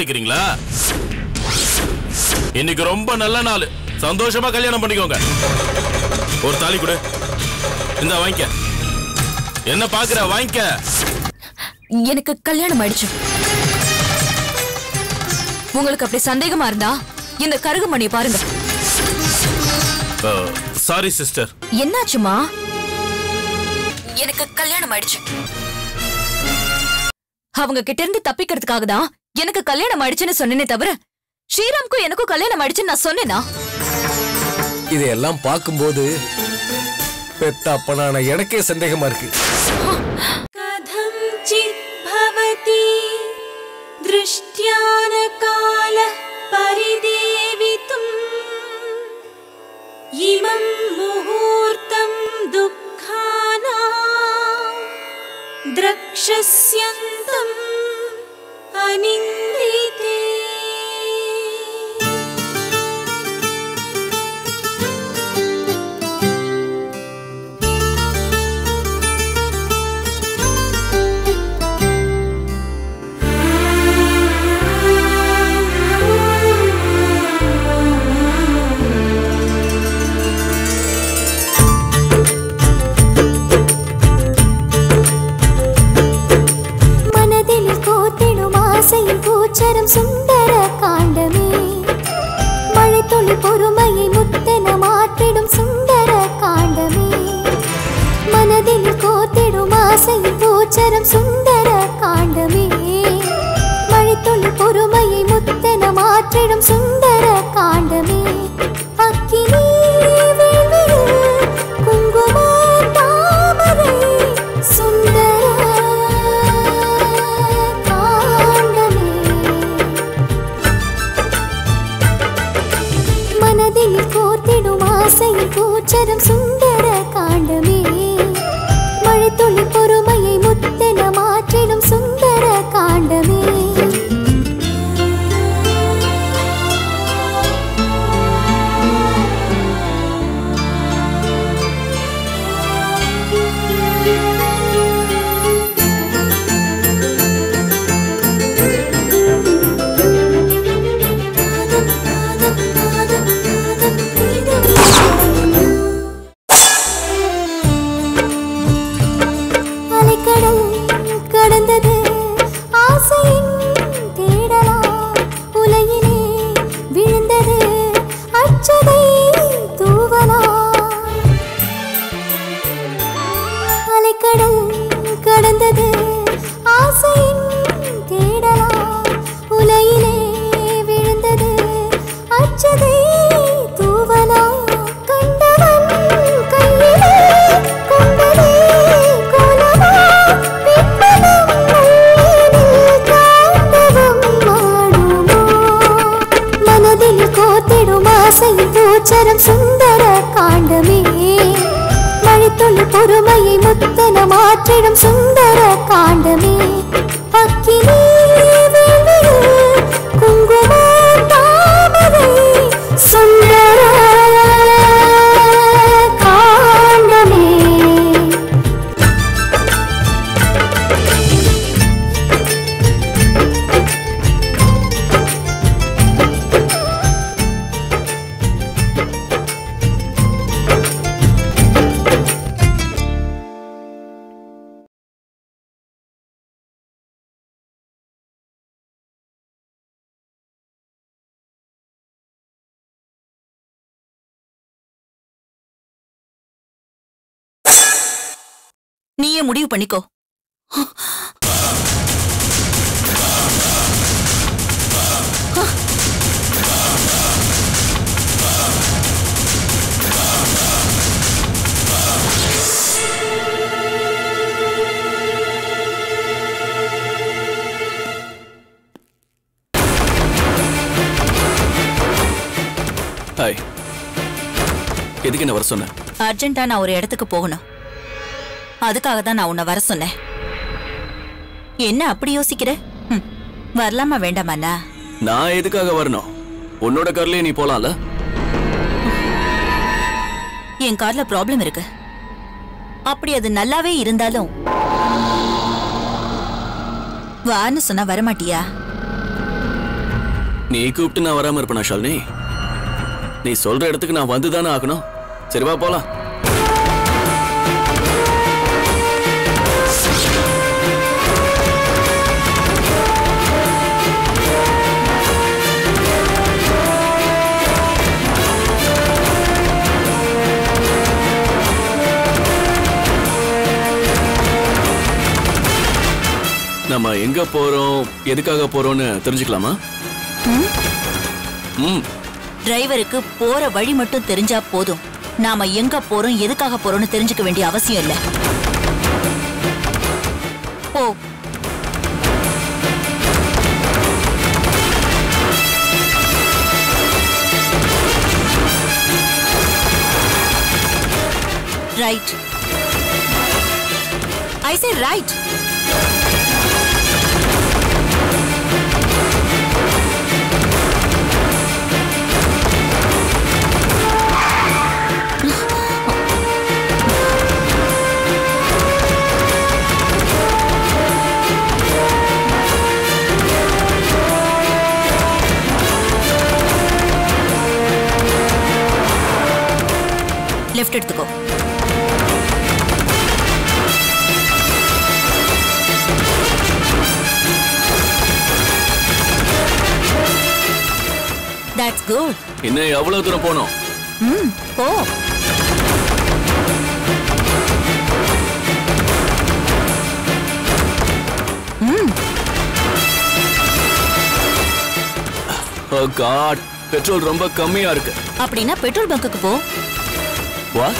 வைக்கிறீங்களா இன்னைக்கு ரொம்ப நல்ல நாள் சந்தோஷமா கல்யாணம் பண்ணிக்கோங்க ஒரு தாலி கொடு இந்த வாங்கிக்க என்ன பாக்குற வாங்கிக்க எனக்கு கல்யாணம் ஆயிடுச்சு உங்களுக்கு அப்படி சந்தேகமா இருந்தா இந்த கருகுமணியை பாருங்க சாரி சிஸ்டர் என்னாச்சுமா எனக்கு கல்யாணம் ஆயிடுச்சு அவங்க கிட்ட இருந்து தப்பிக்கிறதுக்காக தான் எனக்கு கல்யாணம் ஆயிடுச்சுன்னு சொன்னேனே தவிர ஸ்ரீராம்க்கும் எனக்கும் கல்யாணம் ஆயிடுச்சுன்னு நான் சொன்னேனா இதையெல்லாம் பார்க்கும்போது பெத்த அப்பனான எனக்கே சந்தேகமா இருக்கு कथञ्चित् भवति दृष्ट्यानकालः परिदेवितुम् इमं मुहूर्तं दुःखाना द्रक्षस्यन्तम् अनिन्दिते மனதில் கோத்திடும் ஆசையின் பூச்சரம் சுந்தர காண்டமே மழை துளி பொறுமையை முத்தென மாற்றிடும் சுந்தர காண்டமே மனதில் கோத்திடும் ஆசையின் பூச்சரம் சுந்தர காண்டமே மழை துளி பொறுமையை முத்தென மாற்றிடும் சுந்தர காண்டமே அக்கினி வேள்வியில் குங்கும தாமரை சுந்தர காண்டமே மனதில் கோர்த்திடும் ஆசையின் பூச்சரம் சுந்தர காண்டமே மழை துளி பொறுமையை முத்தென மாற்றிடும் சுந்தர காண்டமே அலைக்கடல் கடந்தது ஆசையின் தேடலா உலகிலே விழுந்தது அச்சதை தூவலா அலைக்கடல் கடந்தது ஆசையின் தேடலா உலகிலே விழுந்தது அச்சதை தூவலா கண்டவன் கையிலே கொண்டதே கோலமா பின்பலம் உள்ளினில் காந்தவம் ஆடுமோ மனதில் கோத்திடும் ஆசையின் பூச்சரம் சுந்தர காண்டமே மழைத்துளி பொறுமையை முத்தன மாற்றிடும் சுந்தர காண்டமே அக்கினி வேள்வியில் குங்கும தாமரை சுந்தர காண்டமே நீயே முடிவு பண்ணிக்கோ ஹாய் எதுக்கு என்ன வர சொன்ன அர்ஜென்ட்டா நான் ஒரு இடத்துக்கு போகணும் அதுக்காக தான் நான் உன்னை வர சொன்னேன் என்ன அப்படி யோசிக்கிற ம், வரலாமா வேண்டாமாண்ணா நான் எதுக்காக வரணும் உன்னோட கார்லயே நீ போலாம்ல என் கார்ல ப்ராப்ளம் இருக்கு அப்படி அது நல்லாவே இருந்தாலும் வான்னு சொன்னா வரமாட்டியா நீ கூப்பிட்டு நான் வராம இருப்பேனா ஷாலினி நீ சொல்ற இடத்துக்கு நான் வந்து தானே ஆகணும் சரி வா போலாம் நம்ம எங்க போறோம் எதுக்காக போறோம்னு தெரிஞ்சுக்கலாமா ம் டிரைவருக்கு போற வழி மட்டும் தெரிஞ்சா போதும் நாம எங்க போறோம் எதுக்காக போறோம்னு தெரிஞ்சுக்க வேண்டிய அவசியம் இல்ல போ right I say right left எடுத்துக்கோ தட்ஸ் குட் இன்னும் எவ்வளவு தூரம் போனோம் ம் போ ஓ காட் பெட்ரோல் ரொம்ப கம்மியா இருக்கு அப்படின்னா பெட்ரோல் பங்குக்கு போ வாட்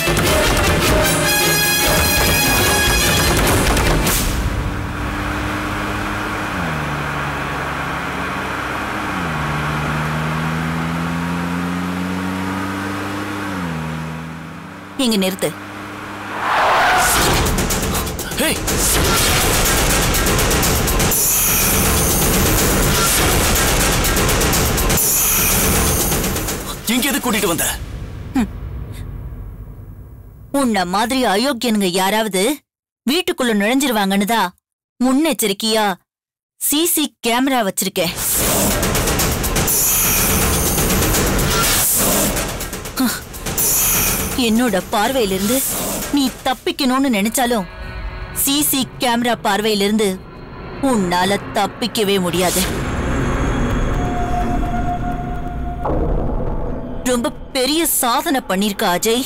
இங்க நிறுத்து ஹே எங்க எது கூட்டிட்டு வந்த உன்ன மாதிரி அயோக்கியனுங்க யாராவது வீட்டுக்குள்ள நுழைஞ்சிருவாங்கன்னு தான் முன்னெச்சரிக்கையா சிசி கேமரா வச்சிருக்கேன் ஹ். என்னோட பார்வையிலிருந்து நீ தப்பிக்கணும்னு நினைச்சாலும் சிசி கேமரா பார்வையிலிருந்து உன்னால தப்பிக்கவே முடியாது ரொம்ப பெரிய சாதனை பண்ணிருக்க அஜய்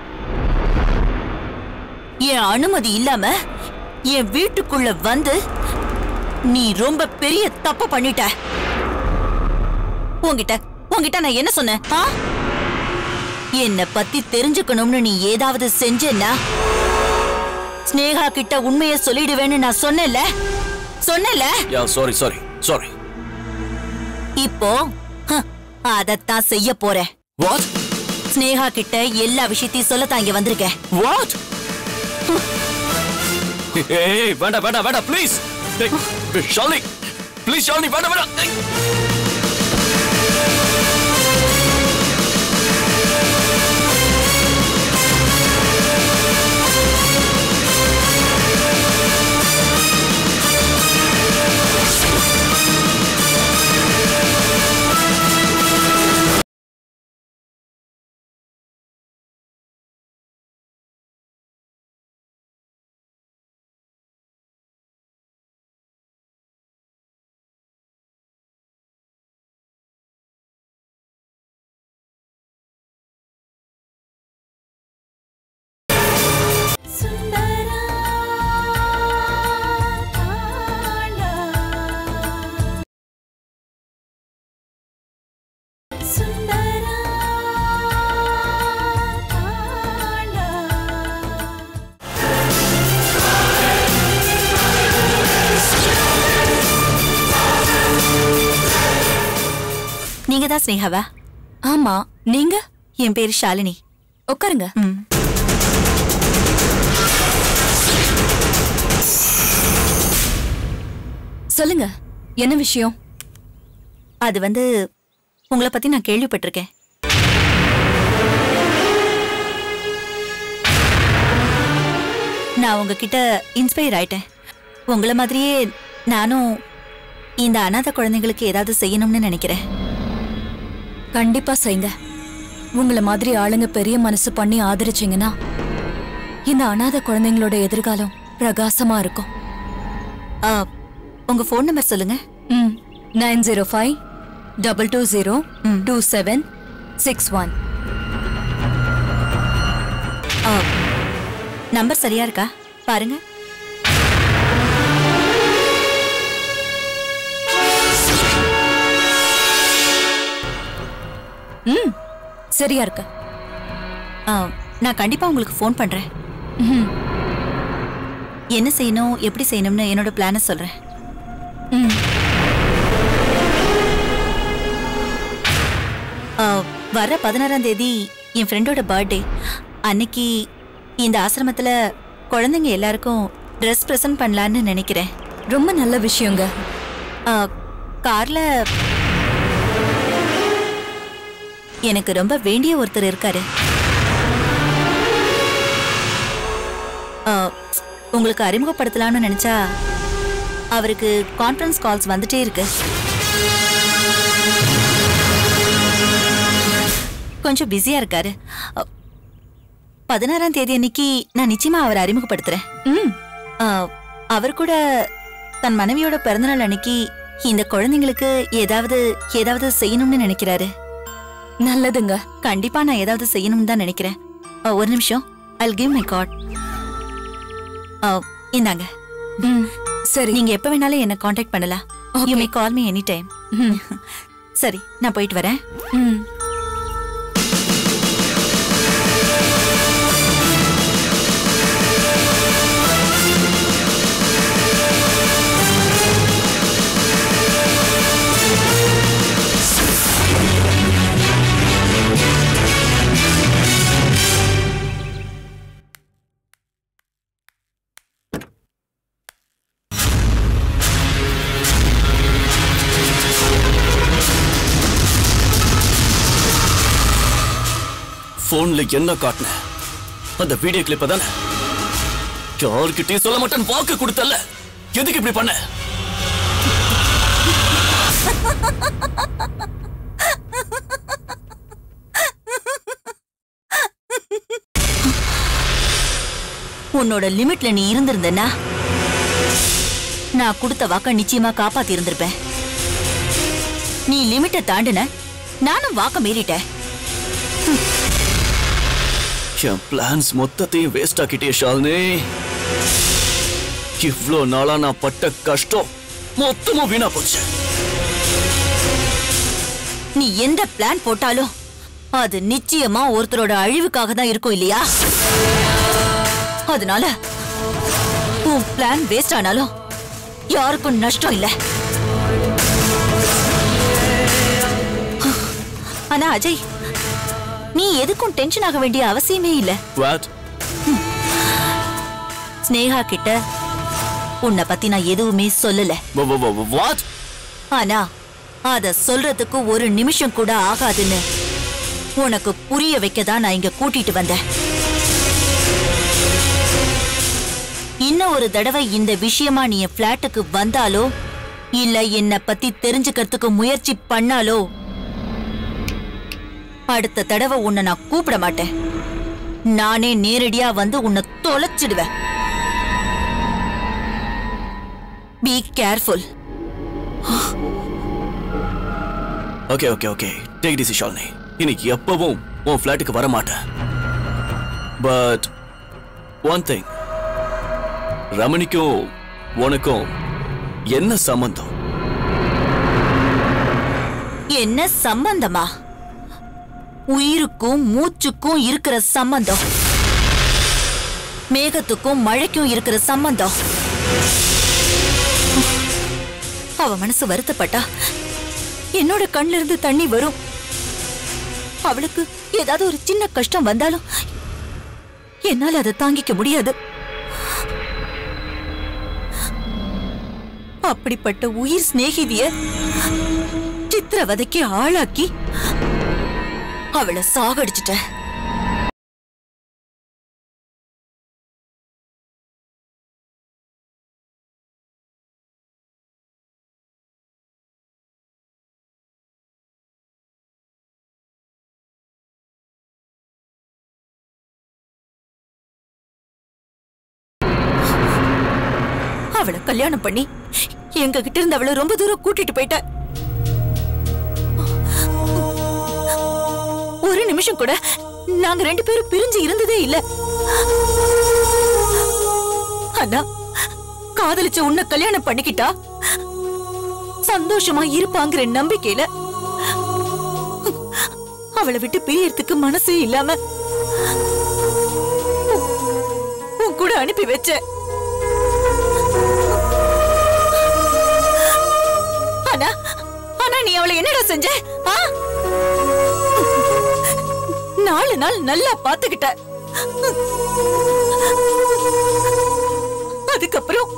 என் அனுமதி இல்லாம என் வீட்டுக்குள்ள வந்து நீ ரொம்ப பெரிய தப்பு பண்ணிட்ட உன்கிட்ட உன்கிட்ட நான் என்ன சொன்னேன் ஆ? என்னை பத்தி தெரிஞ்சுக்கணும்னு நீ ஏதாவது செஞ்சேன்னா ஸ்னேகா கிட்ட உண்மையை சொல்லிடுவேன்னு நான் சொன்னேன்ல சொன்னேன்ல யா சாரி சாரி சாரி இப்போ ஹ, அதத்தான் செய்ய போறேன் வாட் ஸ்னேகா கிட்ட எல்லா விஷயத்தையும் சொல்லத்தான் இங்க வந்திருக்கேன் வாட் ஏய் வேண்டாம் வேண்டாம் வேண்டாம் ப்ளீஸ் ஷாலினி ப்ளீஸ் ஷாலினி வேண்டாம் வேண்டாம் ஏய். சுந்தரா காண்டா சுந்தரா காண்டா நீங்க தான் ஸ்னேகாவா ஆமா நீங்க என் பேரு ஷாலினி உட்காருங்க ம் சொல்லுங்க என்ன விஷயம் அது வந்து உங்களை பத்தி நான் கேள்விப்பட்டிருக்கேன் நான் உங்ககிட்ட இன்ஸ்பயர் ஆயிட்டேன் உங்களை மாதிரியே நானும் இந்த அனாதை குழந்தைங்களுக்கு ஏதாவது செய்யணும்னு நினைக்கிறேன் கண்டிப்பா செய்யுங்க உங்கள மாதிரி ஆளுங்க பெரிய மனசு பண்ணி ஆதரிச்சீங்கன்னா இந்த அனாதை குழந்தைங்களோட எதிர்காலம் பிரகாசமா இருக்கும் ஆ, உங்க ஃபோன் நம்பர் சொல்லுங்க ம் nine zero five double two zero two seven six one ஆ, நம்பர் சரியா இருக்கா பாருங்க ம் சரியா இருக்கு ஆ, நான் கண்டிப்பா உங்களுக்கு ஃபோன் பண்றேன் ம் என்ன செய்யணும் எப்படி செய்யணும்னு என்னோட பிளானை சொல்றேன் ம் ஆ, வர பதினாறாம் தேதி என் ஃப்ரெண்டோட பர்த்டே அன்னைக்கு இந்த ஆசிரமத்துல குழந்தைங்க எல்லாருக்கும் ட்ரெஸ் ப்ரெசென்ட் பண்ணலான்னு நினைக்கிறேன் ரொம்ப நல்ல விஷயங்க ஆ, கார்ல எனக்கு ரொம்ப வேண்டிய ஒருத்தர் இருக்காரு ஆ, உங்களுக்கு அறிமுகப்படுத்தலாம்னு நினைச்சா அவருக்கு கான்ஃபரன்ஸ் கால்ஸ் வந்துட்டே இருக்கு கொஞ்சம் பிஸியா இருக்காரு அ, பதினாறாம் தேதி அன்னைக்கு நான் நிச்சயமா அவரை அறிமுகப்படுத்துறேன் ம் ஆ, அவர் கூட தன் மனைவியோட பிறந்தநாள் அன்னைக்கு இந்த குழந்தைங்களுக்கு ஏதாவது ஏதாவது செய்யணும்னு நினைக்கிறாரு நல்லதுங்க கண்டிப்பா நான் ஏதாவது செய்யணும்னு தான் நினைக்கிறேன் ஆ, ஒரு நிமிஷம் ஐல் கிவ் மை காட் இந்தாங்க ம் சரி நீங்க எப்ப வேணாலும் என்ன காண்டாக்ட் பண்ணலாம் you may call me any time ம் சரி நான் போயிட்டு வரேன் ம் போன்ல என்ன காட்டின அந்த வீடியோ கிளிப்ப தானே யார்கிட்டயும் சொல்ல மாட்டேன் வாக்கு கொடுத்தல எதுக்கு இப்படி பண்ண உன்னோட லிமிட்ல நீ இருந்திருந்தனா நான் கொடுத்த வாக்க நிச்சயமா காப்பாத்தி இருந்திருப்பேன் நீ லிமிட்டை தாண்டின நானும் வாக்க மீறிட்டேன் என் பிளான்ஸ் மொத்தத்தையும் வேஸ்ட் ஆக்கிட்டே ஷாலினி இவ்ளோ நாளா நான் பட்ட கஷ்டம் மொத்தமும் வீணா போச்சு நீ எந்த பிளான் போட்டாலும் அது நிச்சயமா ஒருத்தரோட அழிவுக்காக தான் இருக்கும் இல்லையா அதனால உன் பிளான் வேஸ்ட் ஆனாலும் யாருக்கும் நஷ்டம் இல்ல ஆனா அஜய் நீ எதுக்கும் டென்ஷன் ஆக வேண்டிய அவசியமே இல்ல வாட் ஸ்னேகா கிட்ட உன்னை பத்தி நான் எதுவுமே சொல்லல வாட் ஆனா அத சொல்றதுக்கு ஒரு நிமிஷம் கூட ஆகாதுன்னு உனக்கு புரிய வைக்க தான் நான் இங்க கூட்டிட்டு வந்தேன் இன்னும் ஒரு தடவை இந்த விஷயமா நீ என் பிளாட்டுக்கு வந்தாலோ இல்ல என்ன பத்தி தெரிஞ்சுக்கிறதுக்கு முயற்சி பண்ணாலோ அடுத்த தடவை உன்னை நான் கூப்பிட மாட்டேன் நானே நேரடியா வந்து உன்னை தொலைச்சிடுவேன் be careful okay okay okay take டிசி ஷாலினி இன்னைக்கு எப்பவும் உன் ஃப்ளாட்டுக்கு வர மாட்டேன் பட் ஒன் திங் ரமணிக்கும் உனக்கும் என்ன சம்பந்தம் என்ன சம்பந்தமா உயிருக்கும் மூச்சுக்கும் இருக்கிற சம்பந்தம் மேகத்துக்கும் மழைக்கும் இருக்கிற சம்பந்தம் அவ மனசு வருத்தப்பட்டா என்னோட கண்ணில இருந்து தண்ணி வரும் அவளுக்கு ஏதாவது ஒரு சின்ன கஷ்டம் வந்தாலும் என்னால அதை தாங்கிக்க முடியாது அப்படிப்பட்ட உயிர் சிநேகிதிய சித்திரவதைக்கு ஆளாக்கி அவளை சாகடிச்சிட்ட அவளை கல்யாணம் பண்ணி எங்க கிட்ட இருந்து அவளை ரொம்ப தூரம் கூட்டிட்டு போயிட்ட ஒரு நிமிஷம் கூட நாங்க ரெண்டு பேரும் பிரிஞ்சு இருந்ததே இல்ல ஆனா காதலிச்ச உன்னை கல்யாணம் பண்ணிக்கிட்டா சந்தோஷமா இருப்பாங்கிற நம்பிக்கையில அவளை விட்டு பிரியறதுக்கு மனசே இல்லாம உன் கூட அனுப்பி வச்ச ஆனா ஆனா நீ அவளை என்னடா செஞ்ச ஆ? நாலு நாள் நல்லா பாத்துக்கிட்ட அதுக்கப்புறம்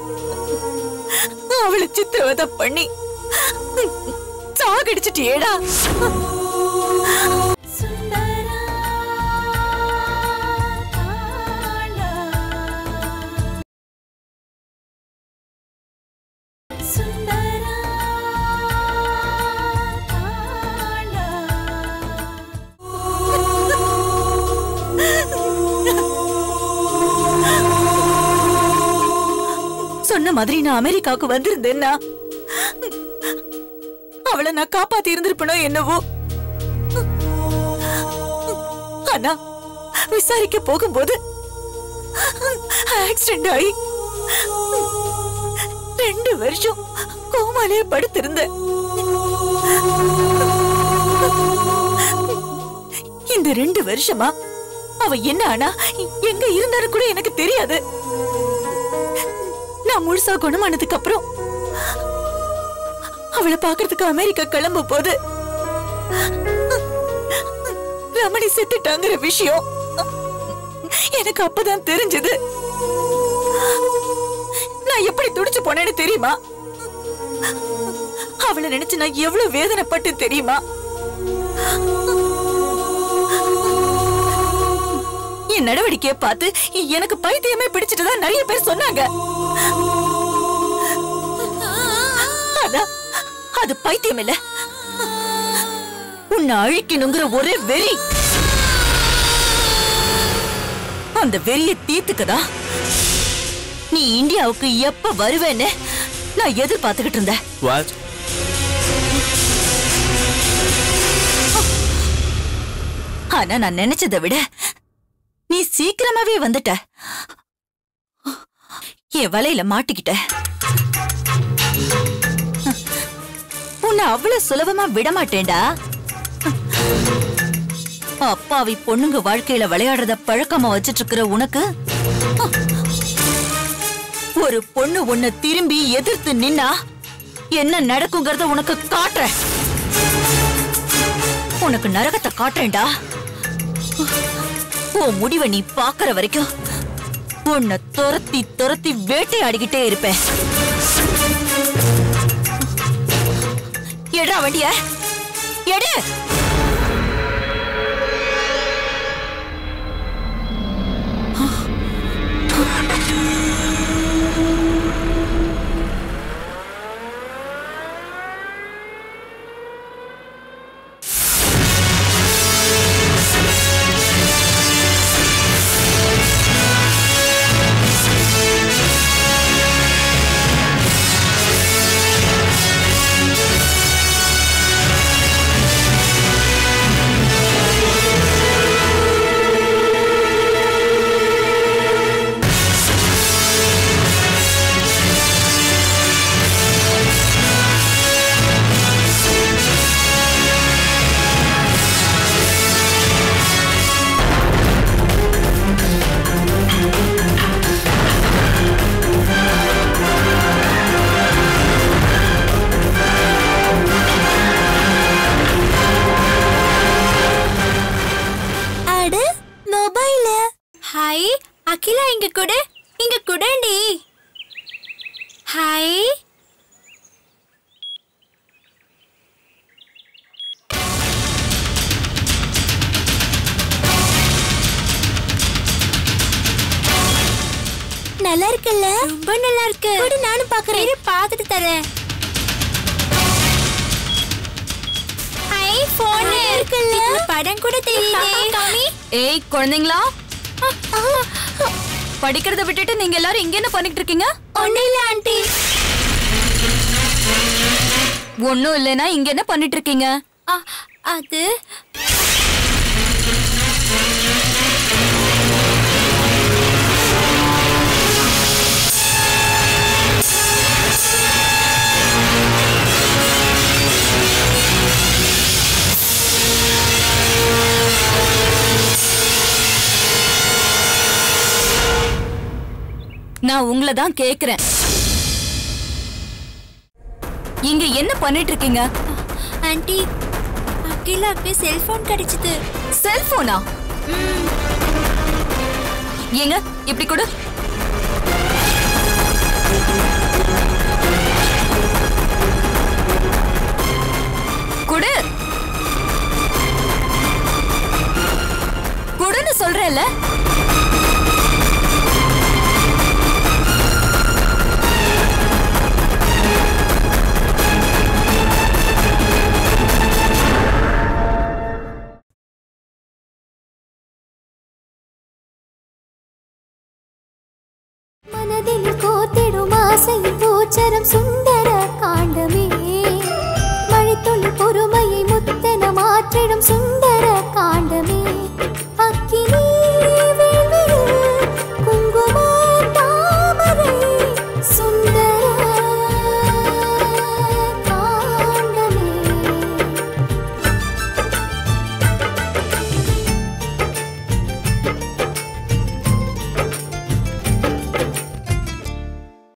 அவளை சித்திரவதை பண்ணி சாகடிச்சிட்டியேடா சுந்தரா காண்டா சுந்தரா காண்டா சொன்ன மாதிரி நான் அமெரிக்காவுக்கு வந்திருந்தேன்னா அவளை நான் காப்பாத்தி இருந்திருப்பனோ என்னவோ ஆனா விசாரிக்க போகும்போது ஆக்சிடென்ட் ஆகி ரெண்டு வருஷம் கோமாலே படுத்திருந்தேன் இந்த ரெண்டு வருஷமா அவ என்ன ஆனா எங்க இருந்தாரு கூட எனக்கு தெரியாது நான் முழுசா குணமானதுக்கு அப்புறம் அவளை பாக்குறதுக்கு அமெரிக்கா கிளம்பும் போது ரமணி செத்துட்டாங்கிற விஷயம் எனக்கு அப்பதான் தெரிஞ்சது நான் எப்படி துடிச்சு போனேன்னு தெரியுமா அவளை நினைச்சு நான் எவ்வளவு வேதனைப்பட்டு தெரியுமா என் நடவடிக்கையை பார்த்து எனக்கு பைத்தியமே பிடிச்சிட்டு நிறைய பேர் சொன்னாங்க ஆனா அது பைத்தியம் இல்ல உன்னை அழிக்கணுங்கிற ஒரே வெறி அந்த வெறிய தீர்த்துக்கதா நீ இந்தியாவுக்கு எப்ப வருவேன்னு நான் எதிர்பார்த்துக்கிட்டு இருந்தேன் வாட் ஆனா நான் நினைச்சதை விட நீ சீக்கிரமாவே வந்துட்ட என் வலையில மாட்டிக்கிட்ட உன்னை அவ்வளவு சுலபமா விட மாட்டேன்டா அப்பாவி பொண்ணுங்க வாழ்க்கையில விளையாடுறத பழக்கமா வச்சிட்டு இருக்கிற உனக்கு ஒரு பொண்ணு உன்னை திரும்பி எதிர்த்து நின்னா என்ன நடக்குங்கிறத உனக்கு காட்டுறேன் உனக்கு நரகத்தை காட்டுறேன்டா உன் முடிவை நீ பாக்குற வரைக்கும் உன்னை துரத்தி துரத்தி வேட்டையாடிக்கிட்டே இருப்பேன் எடுறா வண்டிய எடு அட மொபைல் ஹாய் அகிலா இங்க கொடு இங்க குடண்டி ஹாய் நல்லா இருக்குல்ல ரொம்ப நல்லா இருக்கு கூட நானும் பாக்குறேன் பார்த்துட்டு தரேன் ஐ போன் இருக்குல்ல படம் கூட தெரியுதே காமி ஏய் குழந்தைங்களா படிக்கிறத விட்டுட்டு நீங்க எல்லாரும் இங்க என்ன பண்ணிட்டு இருக்கீங்க ஒன்னும் இல்ல ஆண்டி ஒண்ணும் இல்லைன்னா இங்க என்ன பண்ணிட்டு இருக்கீங்க ஆ, அது நான் உங்களை தான் கேக்குறேன் இங்க என்ன பண்ணிட்டு இருக்கீங்க ஆண்டி அகிலாக்கு செல்போன் கிடைச்சது செல்போனா ஏங்க இப்படி கொடு குடு குடுன்னு சொல்றேன்ல மனதில் கோத்திடும் ஆசை பூச்சரம் சுந்தர காண்டமே மழைத்துளி பொறுமையை முத்தென மாற்றிடும் சுந்தர காண்டமே